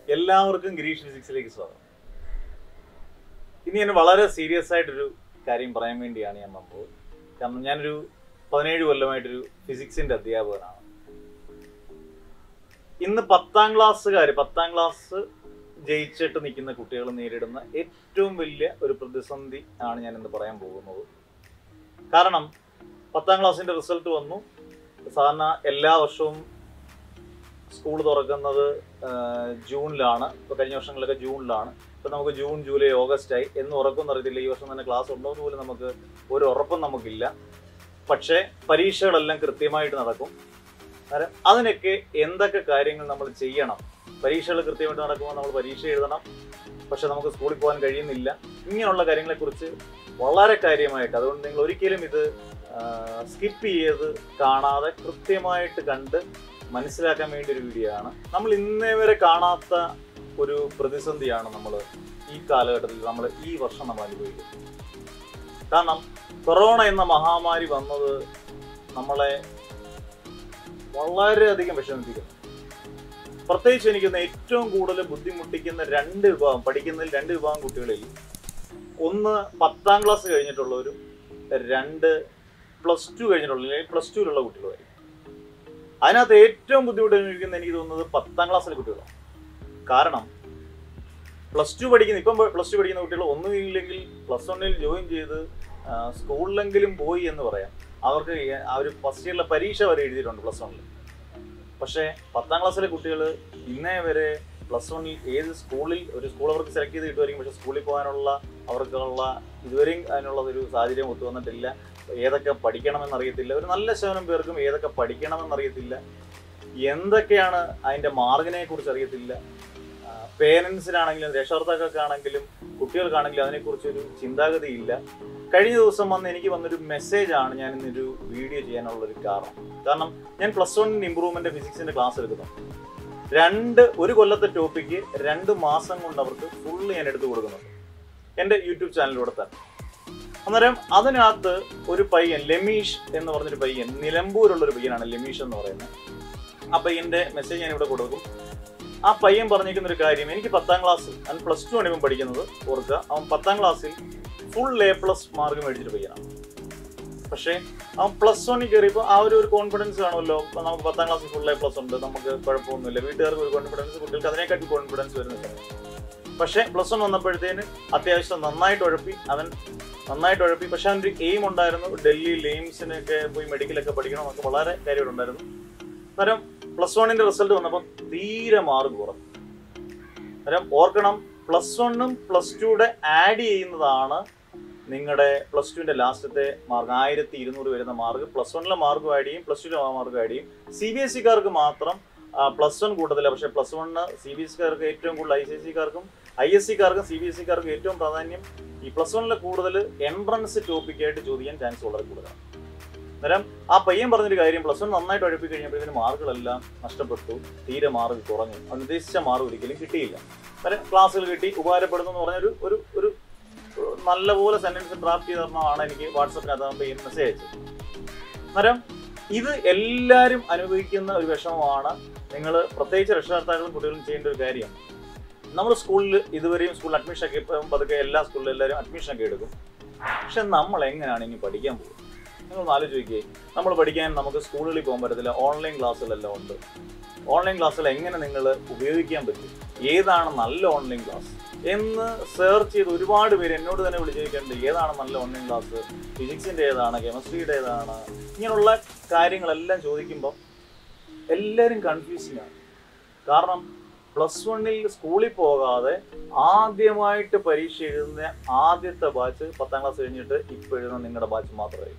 എല്ലാവർക്കും ഗിരീഷ് ഫിസിക്സിലേക്ക് സ്വാഗതം ഇനി ഞാൻ വളരെ സീരിയസ് ആയിട്ടൊരു കാര്യം പറയാൻ വേണ്ടിയാണ് ഞാൻ വന്നത് കാരണം ഞാനൊരു പതിനേഴ് കൊല്ലമായിട്ടൊരു ഫിസിക്സിന്റെ അധ്യാപകനാണ് ഇന്ന് പത്താം ക്ലാസ്സുകാർ പത്താം ക്ലാസ് ജയിച്ചിട്ട് നിൽക്കുന്ന കുട്ടികൾ നേരിടുന്ന ഏറ്റവും വലിയ ഒരു പ്രതിസന്ധി ആണ് ഞാൻ ഇന്ന് പറയാൻ പോകുന്നത് കാരണം പത്താം ക്ലാസ്സിന്റെ റിസൾട്ട് വന്നു സാധാരണ എല്ലാ വർഷവും സ്കൂൾ തുറക്കുന്നത് ആ, ജൂണിലാണ് ഇപ്പോൾ കഴിഞ്ഞ വർഷങ്ങളൊക്കെ ജൂണിലാണ് ഇപ്പം നമുക്ക് ജൂൺ ജൂലൈ ഓഗസ്റ്റ് ആയി എന്ന് ഉറപ്പൊന്നും അറിയത്തില്ല ഈ വർഷം തന്നെ ക്ലാസ് ഉണ്ടോ എന്ന് പോലും നമുക്ക് ഒരു ഉറപ്പും നമുക്കില്ല പക്ഷേ പരീക്ഷകളെല്ലാം കൃത്യമായിട്ട് നടക്കും കാരണം അതിനൊക്കെ എന്തൊക്കെ കാര്യങ്ങൾ നമ്മൾ ചെയ്യണം പരീക്ഷകൾ കൃത്യമായിട്ട് നടക്കുമ്പോൾ നമ്മൾ പരീക്ഷ എഴുതണം പക്ഷെ നമുക്ക് സ്കൂളിൽ പോകാൻ കഴിയുന്നില്ല ഇങ്ങനെയുള്ള കാര്യങ്ങളെക്കുറിച്ച് വളരെ കാര്യമായിട്ട് അതുകൊണ്ട് നിങ്ങൾ ഒരിക്കലും ഇത് സ്കിപ്പ് ചെയ്ത് കാണാതെ കൃത്യമായിട്ട് കണ്ട് മനസ്സിലാക്കാൻ വേണ്ടി ഒരു വീഡിയോ ആണ് നമ്മൾ ഇന്നേ വരെ കാണാത്ത ഒരു പ്രതിസന്ധിയാണ് നമ്മൾ ഈ കാലഘട്ടത്തിൽ നമ്മൾ ഈ വർഷം നമ്മൾ അനുഭവിക്കുന്നത് കാരണം കൊറോണ എന്ന മഹാമാരി വന്നത് നമ്മളെ വളരെയധികം വിഷമിപ്പിക്കുന്നു പ്രത്യേകിച്ച് എനിക്കൊന്ന് ഏറ്റവും കൂടുതൽ ബുദ്ധിമുട്ടിക്കുന്ന രണ്ട് വിഭാഗം പഠിക്കുന്നതിൽ രണ്ട് വിഭാഗം കുട്ടികളിൽ ഒന്ന് പത്താം ക്ലാസ് കഴിഞ്ഞിട്ടുള്ളവരും രണ്ട് പ്ലസ് ടു കഴിഞ്ഞിട്ടുള്ള അല്ലെങ്കിൽ പ്ലസ് ടുവിലുള്ള കുട്ടികളുമായിരിക്കും അതിനകത്ത് ഏറ്റവും ബുദ്ധിമുട്ട് അനുഭവിക്കുന്ന എനിക്ക് തോന്നുന്നത് പത്താം ക്ലാസ്സിലെ കുട്ടികളാണ് കാരണം പ്ലസ് ടു പഠിക്കുന്ന ഇപ്പം പ്ലസ് ടു പഠിക്കുന്ന കുട്ടികൾ ഒന്നുമില്ലെങ്കിൽ പ്ലസ് വണ്ണിൽ ജോയിൻ ചെയ്ത് ആ, സ്കൂളിലെങ്കിലും പോയി എന്ന് പറയാം അവർക്ക് അവർ ഫസ്റ്റ് ഇയറിലെ പരീക്ഷ വരെ എഴുതിയിട്ടുണ്ട് പ്ലസ് വണ്ണിൽ പക്ഷേ പത്താം ക്ലാസ്സിലെ കുട്ടികൾ ഇന്നേ വരെ പ്ലസ് വണ്ണിൽ ഏത് സ്കൂളിൽ ഒരു സ്കൂൾ അവർക്ക് സെലക്ട് ചെയ്ത് കിട്ടുമായിരിക്കും പക്ഷേ സ്കൂളിൽ പോകാനുള്ള അവർക്കുള്ള ഇതുവരെയും അതിനുള്ള ഒരു സാഹചര്യം ഒത്തു വന്നിട്ടില്ല ഏതൊക്കെ പഠിക്കണമെന്ന് അറിയത്തില്ല ഒരു നല്ല ശതമാനം പേർക്കും ഏതൊക്കെ പഠിക്കണമെന്ന് അറിയത്തില്ല എന്തൊക്കെയാണ് അതിൻ്റെ മാർഗിനെ കുറിച്ച് അറിയത്തില്ല പേരൻസിനാണെങ്കിലും രക്ഷകർത്താക്കൾക്കാണെങ്കിലും കുട്ടികൾക്കാണെങ്കിലും അതിനെക്കുറിച്ചൊരു ചിന്താഗതി ഇല്ല കഴിഞ്ഞ ദിവസം വന്ന് എനിക്ക് വന്നൊരു മെസ്സേജാണ് ഞാൻ ഇന്നൊരു വീഡിയോ ചെയ്യാനുള്ള ഒരു കാരണം കാരണം ഞാൻ പ്ലസ് വൺ ഇമ്പ്രൂവ്മെന്റ് ഫിസിക്സിന്റെ ക്ലാസ് എടുക്കുന്നു രണ്ട് ഒരു കൊല്ലത്തെ ടോപ്പിക്ക് രണ്ട് മാസം കൊണ്ട് അവർക്ക് ഫുള്ള് ഞാൻ എടുത്തു കൊടുക്കുന്നുണ്ട് എൻ്റെ യൂട്യൂബ് ചാനലിലൂടെ തന്നെ അന്നേരം അതിനകത്ത് ഒരു പയ്യൻ ലെമീഷ് എന്ന് പറഞ്ഞൊരു പയ്യൻ നിലമ്പൂരുള്ള ഒരു പയ്യനാണ് ലെമീഷ് എന്ന് പറയുന്നത് ആ പയ്യന്റെ മെസ്സേജ് ഞാൻ ഇവിടെ കൊടുക്കും ആ പയ്യൻ പറഞ്ഞിരിക്കുന്ന ഒരു കാര്യം എനിക്ക് പത്താം ക്ലാസ് അവൻ പ്ലസ് ടു ആണ് ഇവൻ പഠിക്കുന്നത് ഓർക്കുക അവൻ പത്താം ക്ലാസ്സിൽ ഫുൾ എ പ്ലസ് മാർക്ക് മേടിച്ചിട്ട് പയ്യനാണ് പക്ഷേ അവൻ പ്ലസ് വണ്ണിൽ കയറിയപ്പോൾ ആ ഒരു ഒരു കോൺഫിഡൻസ് കാണുമല്ലോ ഇപ്പൊ നമുക്ക് പത്താം ക്ലാസ്സിൽ ഫുൾ എ പ്ലസ് ഉണ്ട് നമുക്ക് കുഴപ്പമൊന്നുമില്ല വീട്ടുകാർക്ക് ഒരു കോൺഫിഡൻസ് കുട്ടികൾക്ക് അതിനെക്കാട്ടി കോൺഫിഡൻസ് വരുന്ന സമയം പക്ഷേ പ്ലസ് വൺ വന്നപ്പോഴത്തേന് അത്യാവശ്യം നന്നായിട്ട് ഉഴപ്പി അവൻ നന്നായിട്ട് ഉഴപ്പി പക്ഷെ അവൻ്റെ ഒരു എയിം ഉണ്ടായിരുന്നു ഡൽഹിയിൽ എയിംസിനൊക്കെ പോയി മെഡിക്കലൊക്കെ പഠിക്കണം എന്നൊക്കെ വളരെ കാര്യമായിട്ടുണ്ടായിരുന്നു അന്നേരം പ്ലസ് വണ്ണിന്റെ റിസൾട്ട് വന്നപ്പോൾ തീരെ മാർക്ക് കുറഞ്ഞു അന്നേരം ഓർക്കണം പ്ലസ് വണ്ണും പ്ലസ് ടുയുടെ ആഡ് ചെയ്യുന്നതാണ് നിങ്ങളുടെ പ്ലസ് ടുവിന്റെ ലാസ്റ്റത്തെ മാർക്ക് ആയിരത്തി ഇരുന്നൂറ് വരുന്ന മാർക്ക് പ്ലസ് വണ്ണിലെ മാർക്ക് ആഡ് ചെയ്യും പ്ലസ് ടുവിലെ മാർക്ക് ആഡ് ചെയ്യും സി ബി എസ് സിക്കാർക്ക് മാത്രം പ്ലസ് വൺ കൂടുതലാണ് പക്ഷേ plus one C B S സിക്കാർക്ക് ഏറ്റവും കൂടുതൽ ഐ സി എസ് സിക്കാർക്കും ഐ എസ് സിക്കാർക്കും സി ബി എസ് സിക്കാർക്കും ഏറ്റവും പ്രാധാന്യം ഈ പ്ലസ് വണ്ണിലെ കൂടുതൽ എൻട്രൻസ് ടോപ്പിക്കായിട്ട് ചോദിക്കാൻ ചാൻസ് വളരെ കൂടുതലാണ് അന്നേരം ആ പയ്യൻ പറഞ്ഞൊരു കാര്യം പ്ലസ് വൺ നന്നായിട്ട് ഉഴപ്പി കഴിഞ്ഞപ്പോഴത്തേന് മാർക്കുകളെല്ലാം നഷ്ടപ്പെട്ടു തീരെ മാർക്ക് കുറഞ്ഞു അവൻ ഉദ്ദേശിച്ച മാർക്ക് ഒരിക്കലും കിട്ടിയില്ല അന്നേരം ക്ലാസ്സുകൾ കിട്ടി ഉപകാരപ്പെടുന്നു എന്ന് പറഞ്ഞൊരു ഒരു ഒരു നല്ലപോലെ സെന്റൻസ് ഡ്രാഫ്റ്റ് ചെയ്ത് തരണമാണ് എനിക്ക് വാട്സപ്പിനകത്ത് ആ പയ്യൻ മെസ്സേജ് അയച്ചത് അന്നേരം ഇത് എല്ലാവരും അനുഭവിക്കുന്ന ഒരു വിഷമമാണ് നിങ്ങൾ പ്രത്യേകിച്ച് രക്ഷകർത്താക്കളും കുട്ടികളും ചെയ്യേണ്ട ഒരു കാര്യം നമ്മൾ സ്കൂളിൽ ഇതുവരെയും സ്കൂളിൽ അഡ്മിഷൻ ഒക്കെ ഇപ്പം പതുക്കെ എല്ലാ സ്കൂളിലും എല്ലാവരും അഡ്മിഷൻ ഒക്കെ എടുക്കും പക്ഷെ നമ്മൾ എങ്ങനെയാണ് ഇനി പഠിക്കാൻ പോകുന്നത് നിങ്ങൾ ഒന്ന് ആലോചിക്കേ നമ്മൾ പഠിക്കാൻ നമുക്ക് സ്കൂളുകളിൽ പോകാൻ പറ്റത്തില്ല ഓൺലൈൻ ക്ലാസ്സുകളെല്ലാം ഉണ്ട് ഓൺലൈൻ ക്ലാസ്സുകൾ എങ്ങനെ നിങ്ങൾ ഉപയോഗിക്കാൻ പറ്റും ഏതാണ് നല്ല ഓൺലൈൻ ക്ലാസ് എന്ന് സെർച്ച് ചെയ്ത് ഒരുപാട് പേര് എന്നോട് തന്നെ വിളിച്ച് ചോദിക്കുന്നുണ്ട് ഏതാണ് നല്ല ഓൺലൈൻ ക്ലാസ് ഫിസിക്സിൻ്റെ ഏതാണ് കെമിസ്ട്രിയുടെ ഏതാണ് ഇങ്ങനെയുള്ള കാര്യങ്ങളെല്ലാം ചോദിക്കുമ്പോൾ എല്ലാവരും കൺഫ്യൂസിങ് ആണ് കാരണം പ്ലസ് വണ്ണിൽ സ്കൂളിൽ പോകാതെ ആദ്യമായിട്ട് പരീക്ഷ എഴുതുന്ന ആദ്യത്തെ ബാച്ച് പത്താം ക്ലാസ് കഴിഞ്ഞിട്ട് ഇപ്പോൾ എഴുതുന്ന നിങ്ങളുടെ ബാച്ച് മാത്രമായിരിക്കും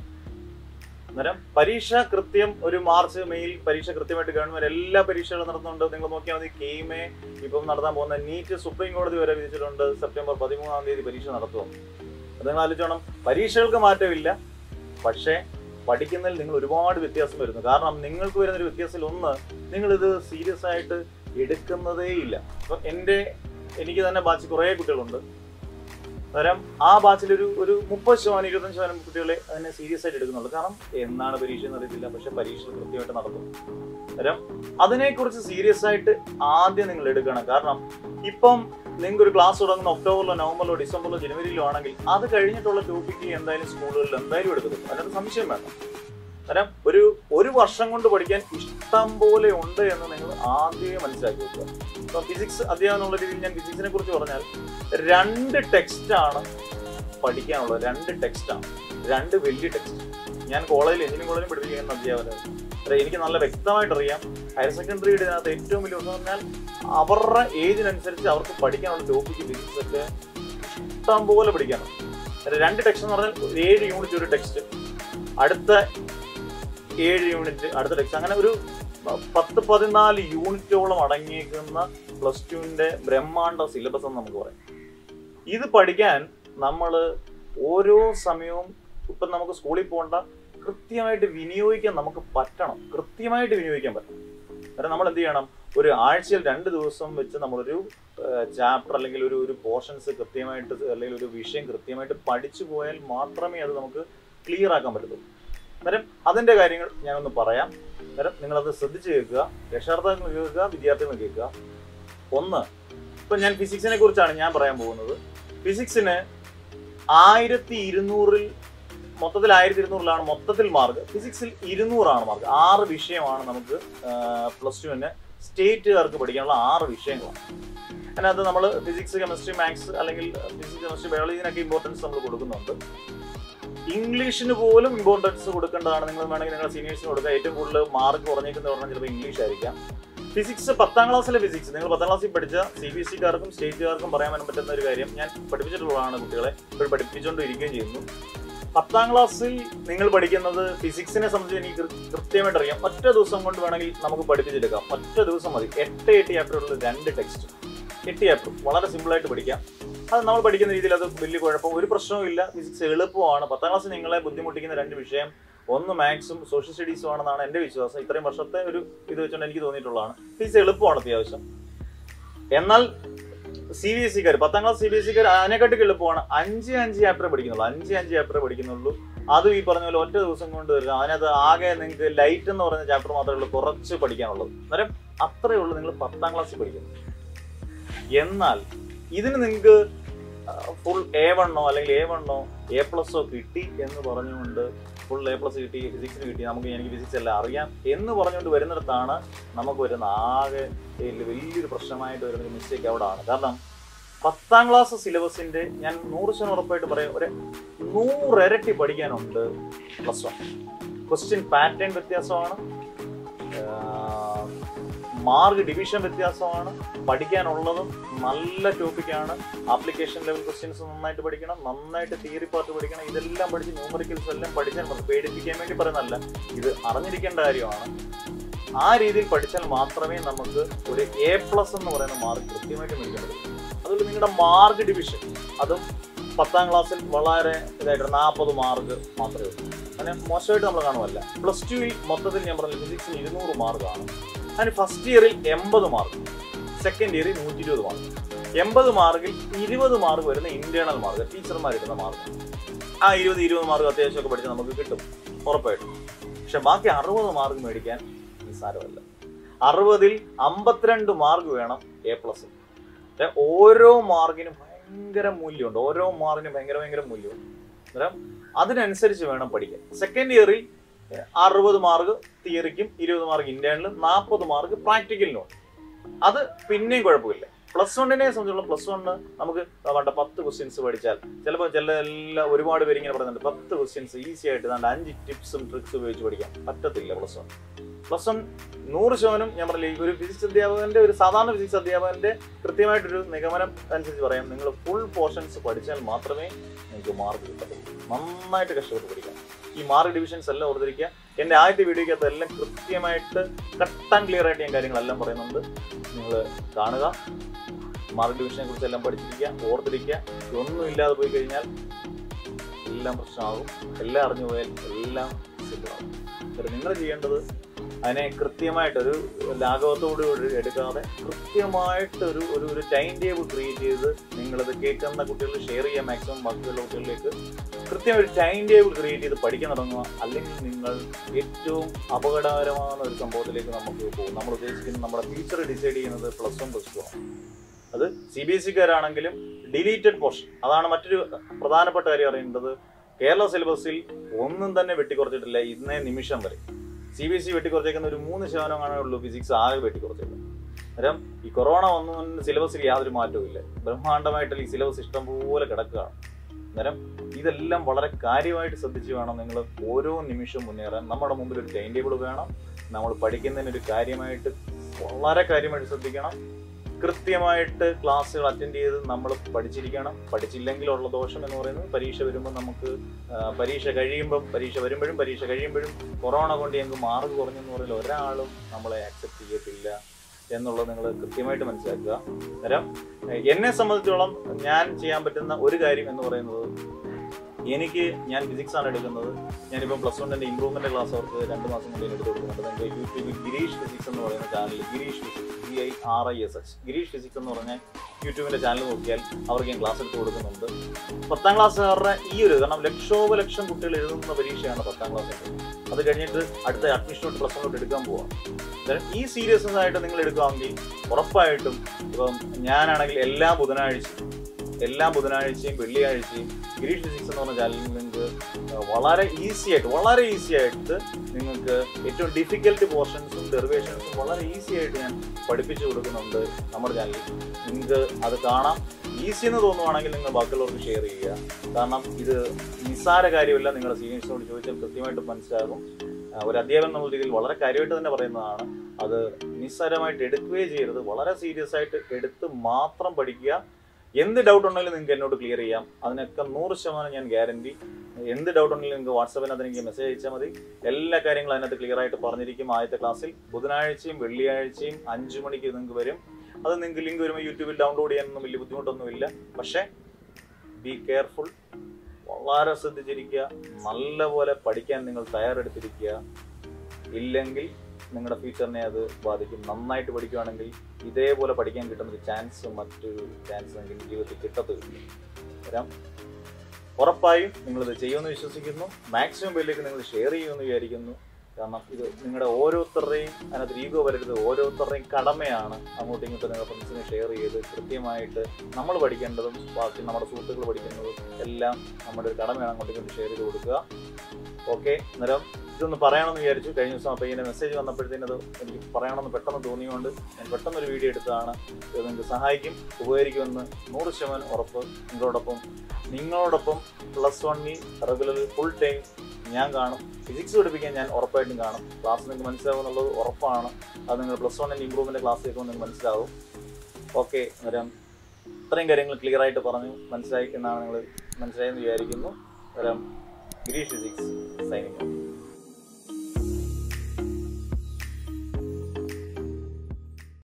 അന്നേരം പരീക്ഷ കൃത്യം ഒരു മാർച്ച് മെയ്യിൽ പരീക്ഷ കൃത്യമായിട്ട് ഗവൺമെന്റ് എല്ലാ പരീക്ഷകളും നടത്തുന്നുണ്ട് നിങ്ങൾ നോക്കിയാൽ മതി കെയിമെ ഇപ്പം നടത്താൻ പോകുന്ന നീറ്റ് സുപ്രീം കോടതി വരെ വിധിച്ചിട്ടുണ്ട് സെപ്റ്റംബർ പതിമൂന്നാം തീയതി പരീക്ഷ നടത്തും അത് നിങ്ങൾ ആലോചിച്ചോണം പരീക്ഷകൾക്ക് മാറ്റമില്ല പക്ഷേ പഠിക്കുന്നതിൽ നിങ്ങൾ ഒരുപാട് വ്യത്യാസം വരുന്നു കാരണം നിങ്ങൾക്ക് വരുന്ന ഒരു വ്യത്യാസത്തിൽ ഒന്ന് നിങ്ങളിത് സീരിയസ് ആയിട്ട് എടുക്കുന്നതേ ഇല്ല അപ്പം എൻ്റെ എനിക്ക് തന്നെ ബാച്ച് കുറേ കുട്ടികളുണ്ട് പകരം ആ ബാച്ചിൽ ഒരു ഒരു മുപ്പത് ശതമാനം ഇരുപത്തഞ്ച് ശതമാനം കുട്ടികളെ അതിനെ സീരിയസ് ആയിട്ട് എടുക്കുന്നുള്ളൂ കാരണം എന്നാണ് പരീക്ഷ എന്ന് അറിയത്തില്ല പക്ഷെ പരീക്ഷ കൃത്യമായിട്ട് നടത്തും പകരം അതിനെക്കുറിച്ച് സീരിയസ് ആയിട്ട് ആദ്യം നിങ്ങൾ എടുക്കണം കാരണം ഇപ്പം നിങ്ങൾക്ക് ഒരു ക്ലാസ് തുടങ്ങുന്ന ഒക്ടോബറിലോ നവംബറിലോ ഡിസംബറിലോ ജനുവരിയിലോ ആണെങ്കിൽ അത് കഴിഞ്ഞിട്ടുള്ള ടോപ്പിക്ക് എന്തായാലും സ്കൂളുകളിൽ എന്തായാലും എടുക്കും അതിനകത്ത് സംശയം വേണ്ട കാരണം ഒരു ഒരു വർഷം കൊണ്ട് പഠിക്കാൻ ഇഷ്ടം പോലെ ഉണ്ട് എന്ന് നിങ്ങൾ ആദ്യമേ മനസ്സിലാക്കി വെക്കുക ഇപ്പം ഫിസിക്സ് അധ്യാപനം എന്നുള്ള രീതിയിൽ ഞാൻ ഫിസിക്സിനെ കുറിച്ച് പറഞ്ഞാൽ രണ്ട് ടെക്സ്റ്റാണ് പഠിക്കാനുള്ളത് രണ്ട് ടെക്സ്റ്റാണ് രണ്ട് വലിയ ടെക്സ്റ്റ് ഞാൻ കോളേജിൽ എഞ്ചിനീയറിംഗ് കോളേജിൽ പഠിപ്പിക്കുന്ന അധ്യാപനം എനിക്ക് നല്ല വ്യക്തമായിട്ട് അറിയാം ഹയർ സെക്കൻഡറിയുടെ ഇതിനകത്ത് ഏറ്റവും വലിയ ഒന്ന് പറഞ്ഞാൽ അവരുടെ ഏജിനനുസരിച്ച് അവർക്ക് പഠിക്കാനുള്ള ടോപ്പിക്ക് ഫിസിക്സ് ഒക്കെ ഇഷ്ടം പോലെ പഠിക്കാനുണ്ട് രണ്ട് ടെക്സ്റ്റ് എന്ന് പറഞ്ഞാൽ ഒരു ഏഴ് യൂണിറ്റ് ഒരു ടെക്സ്റ്റ് അടുത്ത ഏഴ് യൂണിറ്റ് അടുത്ത ടെക്സ്റ്റ് അങ്ങനെ ഒരു പ- പത്ത് പതിനാല് യൂണിറ്റോളം അടങ്ങിയേക്കുന്ന പ്ലസ് ടുവിന്റെ ബ്രഹ്മാണ്ഡ സിലബസ് എന്ന് നമുക്ക് പറയാം ഇത് പഠിക്കാൻ നമ്മൾ ഓരോ സമയവും ഇപ്പം നമുക്ക് സ്കൂളിൽ പോകണ്ട കൃത്യമായിട്ട് വിനിയോഗിക്കാൻ നമുക്ക് പറ്റണം കൃത്യമായിട്ട് വിനിയോഗിക്കാൻ പറ്റണം കാരണം നമ്മൾ എന്ത് ചെയ്യണം ഒരു ആഴ്ചയിൽ രണ്ട് ദിവസം വെച്ച് നമ്മളൊരു ചാപ്റ്റർ അല്ലെങ്കിൽ ഒരു ഒരു പോർഷൻസ് കൃത്യമായിട്ട് അല്ലെങ്കിൽ ഒരു വിഷയം കൃത്യമായിട്ട് പഠിച്ചു പോയാൽ മാത്രമേ അത് നമുക്ക് ക്ലിയർ ആക്കാൻ പറ്റത്തുള്ളൂ അന്നേരം അതിൻ്റെ കാര്യങ്ങൾ ഞാനൊന്ന് പറയാം അന്നേരം നിങ്ങളത് ശ്രദ്ധിച്ച് കേൾക്കുക രക്ഷാർത്ഥങ്ങൾ കേൾക്കുക വിദ്യാർത്ഥികൾ കേൾക്കുക ഒന്ന് ഇപ്പം ഞാൻ ഫിസിക്സിനെ കുറിച്ചാണ് ഞാൻ പറയാൻ പോകുന്നത് ഫിസിക്സിന് ആയിരത്തി ഇരുന്നൂറിൽ മൊത്തത്തിൽ ആയിരത്തി ഇരുന്നൂറിലാണ് മൊത്തത്തിൽ മാർക്ക് ഫിസിക്സിൽ ഇരുന്നൂറാണ് മാർക്ക് ആറ് വിഷയമാണ് നമുക്ക് പ്ലസ് ടുവിന് സ്റ്റേറ്റുകാർക്ക് പഠിക്കാനുള്ള ആറ് വിഷയങ്ങളാണ് അതിനകത്ത് നമ്മൾ ഫിസിക്സ് കെമിസ്ട്രി മാത്സ് അല്ലെങ്കിൽ ഫിസിക്സ് കെമിസ്ട്രി ബയോളജി ഇതിനൊക്കെ ഇമ്പോർട്ടൻസ് നമ്മൾ കൊടുക്കുന്നുണ്ട് ഇംഗ്ലീഷിന് പോലും ഇമ്പോർട്ടൻസ് കൊടുക്കേണ്ടതാണ് നിങ്ങൾ വേണമെങ്കിൽ നിങ്ങൾ സീനിയേഴ്സിന് കൊടുക്കുക ഏറ്റവും കൂടുതൽ മാർക്ക് കുറഞ്ഞേക്കുന്ന പറഞ്ഞാൽ ചിലപ്പോൾ ഇംഗ്ലീഷ് ആയിരിക്കാം ഫിസിക്സ് പത്താം ക്ലാസ്സിലെ ഫിസിക്സ് നിങ്ങൾ പത്താം ക്ലാസ്സിൽ പഠിച്ച സി ബി എസ് സിക്കാർക്കും സ്റ്റേറ്റുകാർക്കും പറയാൻ പറ്റുന്ന ഒരു കാര്യം ഞാൻ പഠിപ്പിച്ചിട്ടുള്ളതാണ് കുട്ടികളെ ഇപ്പോൾ പഠിപ്പിച്ചുകൊണ്ടിരിക്കുകയും ചെയ്യുന്നു പത്താം ക്ലാസ്സിൽ നിങ്ങൾ പഠിക്കുന്നത് ഫിസിക്സിനെ സംബന്ധിച്ച് എനിക്ക് കൃ- കൃത്യമായിട്ട് അറിയാം ഒറ്റ ദിവസം കൊണ്ട് വേണമെങ്കിൽ നമുക്ക് പഠിപ്പിച്ചെടുക്കാം ഒറ്റ ദിവസം മതി എട്ട് എട്ട് ചാപ്റ്ററുള്ള രണ്ട് ടെക്സ്റ്റ് എട്ട് ചാപ്റ്റർ വളരെ സിമ്പിളായിട്ട് പഠിക്കാം അത് നമ്മൾ പഠിക്കുന്ന രീതിയിൽ അത് വലിയ കുഴപ്പം ഒരു പ്രശ്നവും ഇല്ല ഫിസിക്സ് എളുപ്പമാണ് പത്താം ക്ലാസ്സിൽ നിങ്ങളെ ബുദ്ധിമുട്ടിക്കുന്ന രണ്ട് വിഷയം ഒന്ന് മാത്സും സോഷ്യൽ സ്റ്റഡീസും ആണെന്നാണ് എൻ്റെ വിശ്വാസം ഇത്രയും വർഷത്തെ ഒരു ഇത് വെച്ചുകൊണ്ട് എനിക്ക് തോന്നിയിട്ടുള്ളതാണ് ഫിസിക്സ് എളുപ്പമാണ് അത്യാവശ്യം എന്നാൽ സി ബി എസ് സിക്കാർ പത്താം ക്ലാസ് സി ബി എസ് സിക്കാർ അതിനെക്കാട്ടി എളുപ്പമാണ് അഞ്ച് അഞ്ച് ചാപ്റ്റർ പഠിക്കുന്നുള്ളൂ അഞ്ച് അഞ്ച് ചാപ്റ്റർ പഠിക്കുന്നുള്ളൂ അതും ഈ പറഞ്ഞ പോലെ ഒറ്റ ദിവസം കൊണ്ട് വരിക അതിനകത്ത് ആകെ നിങ്ങൾക്ക് ലൈറ്റ് എന്ന് പറയുന്ന ചാപ്റ്റർ മാത്രമേ ഉള്ളൂ കുറച്ച് പഠിക്കാനുള്ളത് അന്നേരം അത്രയേ ഉള്ളൂ നിങ്ങൾ പത്താം ക്ലാസ്സിൽ പഠിക്കുന്നത് എന്നാൽ ഇതിന് നിങ്ങൾക്ക് ഫുൾ എ വണ്ണോ അല്ലെങ്കിൽ എ വണ്ണോ എ പ്ലസോ കിട്ടി എന്ന് പറഞ്ഞുകൊണ്ട് ഫുൾ എ പ്ലസ് കിട്ടി ഫിസിക്സിന് കിട്ടി നമുക്ക് എനിക്ക് ഫിസിക്സ് എല്ലാം അറിയാം എന്ന് പറഞ്ഞുകൊണ്ട് വരുന്നിടത്താണ് നമുക്ക് വരുന്ന ആകെ ഇതിൽ വലിയൊരു പ്രശ്നമായിട്ട് വരുന്ന മിസ്റ്റേക്ക് അവിടെ ആണ് കാരണം പത്താം ക്ലാസ് സിലബസിന്റെ ഞാൻ നൂറ് ശതമാനം ഉറപ്പായിട്ട് പറയാം ഒരു നൂറിരട്ടി പഠിക്കാനുണ്ട് പ്ലസ് വൺ ക്വസ്റ്റ്യൻ പാറ്റേൺ വ്യത്യാസമാണ് മാർക്ക് ഡിവിഷൻ വ്യത്യാസമാണ് പഠിക്കാനുള്ളതും നല്ല ടോപ്പിക്കാണ് ആപ്ലിക്കേഷൻ ലെവൽ ക്വസ്റ്റ്യൻസ് നന്നായിട്ട് പഠിക്കണം നന്നായിട്ട് തിയറി പാർട്ട് പഠിക്കണം ഇതെല്ലാം പഠിച്ച് ന്യൂമറിക്കൽസ് എല്ലാം പഠിച്ചാൽ മതി പേടിപ്പിക്കാൻ വേണ്ടി പറയുന്നതല്ല ഇത് അറിഞ്ഞിരിക്കേണ്ട കാര്യമാണ് ആ രീതിയിൽ പഠിച്ചാൽ മാത്രമേ നമുക്ക് ഒരു എ പ്ലസ് എന്ന് പറയുന്ന മാർക്ക് കൃത്യമായിട്ട് മേടിക്കാൻ പറ്റൂ അതുകൊണ്ട് നിങ്ങളുടെ മാർക്ക് ഡിവിഷൻ അതും പത്താം ക്ലാസ്സിൽ വളരെ ഇതായിട്ട് നാൽപ്പത് മാർക്ക് മാത്രമേ ഉള്ളൂ അങ്ങനെ മോശമായിട്ട് നമ്മൾ കാണുമല്ല പ്ലസ് ടുവിൽ മൊത്തത്തിൽ ഞാൻ പറഞ്ഞ ഫിസിക്സിന് ഇരുന്നൂറ് മാർക്കാണ് അതിന് ഫസ്റ്റ് ഇയറിൽ എൺപത് മാർക്ക് സെക്കൻഡ് ഇയറിൽ നൂറ്റി ഇരുപത് മാർക്ക് എൺപത് മാർക്കിൽ ഇരുപത് മാർക്ക് വരുന്ന ഇന്റേണൽ മാർക്ക് ടീച്ചർമാർ ഇടുന്ന മാർക്ക് ആ ഇരുപത് ഇരുപത് മാർക്ക് അത്യാവശ്യമൊക്കെ പഠിച്ചാൽ നമുക്ക് കിട്ടും ഉറപ്പായിട്ടും പക്ഷെ ബാക്കി അറുപത് മാർക്ക് മേടിക്കാൻ നിസ്സാരമല്ല അറുപതിൽ അമ്പത്തിരണ്ട് മാർക്ക് വേണം എ പ്ലസ് ഓരോ മാർക്കിനും ഭയങ്കര മൂല്യമുണ്ട് ഓരോ മാർക്കിനും ഭയങ്കര ഭയങ്കര മൂല്യമുണ്ട് അന്നേരം അതിനനുസരിച്ച് വേണം പഠിക്കാൻ സെക്കൻഡ് ഇയറിൽ അറുപത് മാർക്ക് തിയറിക്കും ഇരുപത് മാർക്ക് ഇന്റേണലും നാൽപ്പത് മാർക്ക് പ്രാക്ടിക്കലിനും അത് പിന്നെയും കുഴപ്പമില്ല പ്ലസ് വണ്ണിനെ സംബന്ധിച്ചുള്ള പ്ലസ് വണ്ണ് നമുക്ക് വേണ്ട പത്ത് ക്വസ്റ്റ്യൻസ് പഠിച്ചാൽ ചിലപ്പോൾ ചില എല്ലാം ഒരുപാട് പേര് ഇങ്ങനെ പറയുന്നുണ്ട് പത്ത് ക്വസ്റ്റ്യൻസ് ഈസി ആയിട്ട് ദാണ്ട് അഞ്ച് ടിപ്സും ട്രിക്സും ഉപയോഗിച്ച് പഠിക്കാം പറ്റത്തില്ല പ്ലസ് വൺ പ്ലസ് വൺ നൂറ് ശതമാനം ഞാൻ പറഞ്ഞില്ല ഒരു ഫിസിക്സ് അധ്യാപകന്റെ ഒരു സാധാരണ ഫിസിക്സ് അധ്യാപകന്റെ കൃത്യമായിട്ടൊരു നിഗമനം അനുസരിച്ച് പറയാം നിങ്ങൾ ഫുൾ പോർഷൻസ് പഠിച്ചാൽ മാത്രമേ നിങ്ങൾക്ക് മാർക്ക് കിട്ടത്തുള്ളൂ നന്നായിട്ട് കഷ്ടപ്പെട്ട് പഠിക്കാം ഈ മാർക്ക് ഡിവിഷൻസ് എല്ലാം ഓർത്തിരിക്കുക എൻ്റെ ആദ്യത്തെ വീഡിയോയ്ക്കകത്ത് എല്ലാം കൃത്യമായിട്ട് കട്ട് ആൻഡ് ക്ലിയർ ആയിട്ട് ഞാൻ കാര്യങ്ങളെല്ലാം പറയുന്നുണ്ട് നിങ്ങൾ കാണുക മാർക്ക് ഡിവിഷനെ കുറിച്ച് എല്ലാം പഠിച്ചിരിക്കുക ഓർത്തിരിക്കുക ഒന്നും ഇല്ലാതെ പോയി കഴിഞ്ഞാൽ എല്ലാം പ്രശ്നമാകും എല്ലാം അറിഞ്ഞു പോയാൽ എല്ലാം സിമ്പിളാകും നിങ്ങൾ ചെയ്യേണ്ടത് അതിനെ കൃത്യമായിട്ട് ഒരു ലാഘവത്തോടു കൂടി എടുക്കാതെ കൃത്യമായിട്ട് ഒരു ഒരു ഒരു ടൈം ടേബിൾ ക്രിയേറ്റ് ചെയ്ത് നിങ്ങളിത് കേൾക്കുന്ന കുട്ടികൾ ഷെയർ ചെയ്യാൻ മാക്സിമം ബാക്കിയുള്ള കുട്ടികളിലേക്ക് കൃത്യം ഒരു ടൈം ടേബിൾ ക്രിയേറ്റ് ചെയ്ത് പഠിക്കാൻ തുടങ്ങുക അല്ലെങ്കിൽ നിങ്ങൾ ഏറ്റവും അപകടകരമായ ഒരു സംഭവത്തിലേക്ക് നമുക്ക് പോകും നമ്മൾ ഉദ്ദേശിക്കുന്നത് നമ്മുടെ ഫ്യൂച്ചർ ഡിസൈഡ് ചെയ്യുന്നത് പ്ലസ് വൺ പ്ലസ് ടു ആണ് അത് സി ബി എസ് സിക്കാരാണെങ്കിലും ഡിലീറ്റഡ് പോർഷൻ അതാണ് മറ്റൊരു പ്രധാനപ്പെട്ട കാര്യം അറിയേണ്ടത് കേരള സിലബസിൽ ഒന്നും തന്നെ വെട്ടിക്കുറച്ചിട്ടില്ല ഇന്നേ നിമിഷം വരെ സി ബി എസ് സി വെട്ടിക്കുറച്ചേക്കുന്ന ഒരു മൂന്ന് ശതമാനം കാണേ ഉള്ളൂ ഫിസിക്സ് ആകെ വെട്ടിക്കുറച്ചേക്കുന്നത് അന്നേരം ഈ കൊറോണ വന്നതിന് സിലബസിൽ യാതൊരു മാറ്റവും ഇല്ല ബ്രഹ്മാണ്ഡമായിട്ടുള്ള ഈ സിലബസ് ഇഷ്ടംപോലെ കിടക്കുകയാണ് അന്നേരം ഇതെല്ലാം വളരെ കാര്യമായിട്ട് ശ്രദ്ധിച്ച് വേണം നിങ്ങൾ ഓരോ നിമിഷവും മുന്നേറാൻ നമ്മുടെ മുമ്പിൽ ഒരു ടൈം ടേബിൾ വേണം നമ്മൾ പഠിക്കുന്നതിന് ഒരു കാര്യമായിട്ട് വളരെ കാര്യമായിട്ട് ശ്രദ്ധിക്കണം കൃത്യമായിട്ട് ക്ലാസ്സുകൾ അറ്റൻഡ് ചെയ്ത് നമ്മൾ പഠിച്ചിരിക്കണം പഠിച്ചില്ലെങ്കിലുള്ള ദോഷം എന്ന് പറയുന്നത് പരീക്ഷ വരുമ്പോൾ നമുക്ക് ആ, പരീക്ഷ കഴിയുമ്പം പരീക്ഷ വരുമ്പോഴും പരീക്ഷ കഴിയുമ്പോഴും കൊറോണ കൊണ്ട് ഞങ്ങൾക്ക് മാർക്ക് കുറഞ്ഞെന്ന് പറയുന്നത് ഒരാളും നമ്മളെ ആക്സെപ്റ്റ് ചെയ്യത്തില്ല എന്നുള്ളത് നിങ്ങൾ കൃത്യമായിട്ട് മനസ്സിലാക്കുക അന്നേരം ഏഹ്, എന്നെ സംബന്ധിച്ചോളം ഞാൻ ചെയ്യാൻ പറ്റുന്ന ഒരു കാര്യം എന്ന് പറയുന്നത് എനിക്ക് ഞാൻ ഫിസിക്സ് ആണ് എടുക്കുന്നത് ഞാനിപ്പം പ്ലസ് വണ്ണിന്റെ ഇംപ്രൂവ്മെന്റ് ക്ലാസ് അവർക്ക് രണ്ട് മാസം കൊണ്ട് എടുത്ത് കൊടുക്കുന്നുണ്ട് നിങ്ങൾക്ക് യൂട്യൂബിൽ ഗിരീഷ് ഫിസിക്സ് എന്ന് പറയുന്ന channel Girish physics G I R I S H Girish physics എന്ന് പറഞ്ഞാൽ യൂട്യൂബിന്റെ ചാനൽ നോക്കിയാൽ അവർക്ക് ഞാൻ ക്ലാസ് എടുത്ത് കൊടുക്കുന്നുണ്ട് പത്താം ക്ലാസ്സുകാരുടെ ഈ ഒരു കാരണം ലക്ഷോപലക്ഷം കുട്ടികൾ എഴുതുന്ന പരീക്ഷയാണ് പത്താം ക്ലാസ് അത് കഴിഞ്ഞിട്ട് അടുത്ത അഡ്മിഷൻ പ്ലസ് വണ്ണോട്ട് എടുക്കാൻ പോവാം Then ഈ സീരിയസ്നെസ് ആയിട്ട് നിങ്ങൾ എടുക്കുകയാണെങ്കിൽ ഉറപ്പായിട്ടും ഇപ്പം ഞാനാണെങ്കിൽ എല്ലാ ബുധനാഴ്ചയും എല്ലാ ബുധനാഴ്ചയും വെള്ളിയാഴ്ചയും ഗിരീഷ് ഫിസിക്സ് എന്ന് പറഞ്ഞ ചാനലിൽ നിങ്ങൾക്ക് വളരെ ഈസി ആയിട്ട് വളരെ ഈസി ആയിട്ട് നിങ്ങൾക്ക് ഏറ്റവും ഡിഫിക്കൽട്ട് പോർഷൻസും ഡെറിവേഷൻസും വളരെ ഈസി ആയിട്ട് ഞാൻ പഠിപ്പിച്ചു കൊടുക്കുന്നുണ്ട് നമ്മുടെ ചാനലിൽ നിങ്ങൾക്ക് അത് കാണാം ഈസി എന്ന് തോന്നുവാണെങ്കിൽ നിങ്ങൾ ബാക്കിയുള്ളവർക്ക് ഷെയർ ചെയ്യുക കാരണം ഇത് നിസ്സാര കാര്യമല്ല നിങ്ങളുടെ സീനിയേഴ്സിനോട് ചോദിച്ചാൽ കൃത്യമായിട്ട് മനസ്സിലാകും ആ, ഒരു അധ്യാപനം എന്നുള്ള രീതിയിൽ വളരെ കാര്യമായിട്ട് തന്നെ പറയുന്നതാണ് അത് നിസ്സാരമായിട്ട് എടുക്കുകയേ ചെയ്യരുത് വളരെ സീരിയസ് ആയിട്ട് എടുത്ത് മാത്രം പഠിക്കുക എന്ത് ഡൗട്ട് ഉണ്ടെങ്കിലും നിങ്ങൾക്ക് എന്നോട് ക്ലിയർ ചെയ്യാം അതിനൊക്കെ നൂറ് ശതമാനം ഞാൻ ഗ്യാരണ്ടി എന്ത് ഡൗട്ട് ഉണ്ടെങ്കിലും നിങ്ങൾക്ക് വാട്സാപ്പിനകത്ത് എനിക്ക് മെസ്സേജ് അയച്ചാൽ മതി എല്ലാ കാര്യങ്ങളും അതിനകത്ത് ക്ലിയർ ആയിട്ട് പറഞ്ഞിരിക്കും ആദ്യത്തെ ക്ലാസ്സിൽ ബുധനാഴ്ചയും വെള്ളിയാഴ്ചയും അഞ്ചു മണിക്ക് നിങ്ങൾക്ക് വരും അത് നിങ്ങൾക്ക് ലിങ്ക് വരുമ്പോൾ യൂട്യൂബിൽ ഡൗൺലോഡ് ചെയ്യാനൊന്നും വലിയ ബുദ്ധിമുട്ടൊന്നുമില്ല പക്ഷേ ബി കെയർഫുൾ വളരെ ശ്രദ്ധിച്ചിരിക്കുക നല്ലപോലെ പഠിക്കാൻ നിങ്ങൾ തയ്യാറെടുത്തിരിക്കുക ഇല്ലെങ്കിൽ നിങ്ങളുടെ ഫ്യൂച്ചറിനെ അത് ബാധിക്കും നന്നായിട്ട് പഠിക്കുകയാണെങ്കിൽ ഇതേപോലെ പഠിക്കാൻ കിട്ടുന്ന ഒരു ചാൻസ് മറ്റൊരു ചാൻസ് നിങ്ങൾക്ക് ജീവിതത്തിൽ കിട്ടത്തില്ല വരാം ഉറപ്പായും നിങ്ങളിത് ചെയ്യുമെന്ന് വിശ്വസിക്കുന്നു മാക്സിമം പേരിലേക്ക് നിങ്ങൾ ഷെയർ ചെയ്യുമെന്ന് വിചാരിക്കുന്നു കാരണം ഇത് നിങ്ങളുടെ ഓരോരുത്തരുടെയും അതിനകത്ത് ഈഗോ വരരുത് ഓരോരുത്തരുടെയും കടമയാണ് അങ്ങോട്ടും ഇങ്ങോട്ടും നിങ്ങളുടെ ഫ്രണ്ട്സിനെ ഷെയർ ചെയ്ത് കൃത്യമായിട്ട് നമ്മൾ പഠിക്കേണ്ടതും ബാക്കി നമ്മുടെ സുഹൃത്തുക്കൾ പഠിക്കുന്നതും എല്ലാം നമ്മുടെ ഒരു കടമയാണ് അങ്ങോട്ടും ഇങ്ങോട്ടും ഷെയർ ചെയ്ത് കൊടുക്കുക ഓക്കെ അന്നേരം ഇതൊന്ന് പറയണമെന്ന് വിചാരിച്ചു കഴിഞ്ഞ ദിവസം അപ്പോൾ ഇങ്ങനെ മെസ്സേജ് വന്നപ്പോഴത്തേനും അത് എനിക്ക് പറയണമെന്ന് പെട്ടെന്ന് തോന്നിയുകൊണ്ട് ഞാൻ പെട്ടെന്ന് ഒരു വീഡിയോ എടുത്തതാണ് ഇത് നിങ്ങൾക്ക് സഹായിക്കും ഉപകരിക്കുമെന്ന് നൂറ് ശതമാനം ഉറപ്പ് നിങ്ങളോടൊപ്പം നിങ്ങളോടൊപ്പം പ്ലസ് വണ്ണിൽ റെഗുലർ ഫുൾ ടൈം ഞാൻ കാണും ഫിസിക്സ് പഠിപ്പിക്കാൻ ഞാൻ ഉറപ്പായിട്ടും കാണും ക്ലാസ് നിങ്ങൾക്ക് മനസ്സിലാവും എന്നുള്ളത് ഉറപ്പാണ് അത് നിങ്ങൾ പ്ലസ് വണ്ണിൻ്റെ ഇമ്പ്രൂവ്മെൻറ്റ് ക്ലാസ് കേൾക്കുമ്പോൾ നിങ്ങൾക്ക് മനസ്സിലാവും ഓക്കെ അന്നേരം ഇത്രയും കാര്യങ്ങൾ ക്ലിയർ ആയിട്ട് പറഞ്ഞു മനസ്സിലായി എന്നാണ് നിങ്ങൾ മനസ്സിലായെന്ന് വിചാരിക്കുന്നു അന്നേരം ഗിരീഷ് ഫിസിക്സ് സൈനിങ്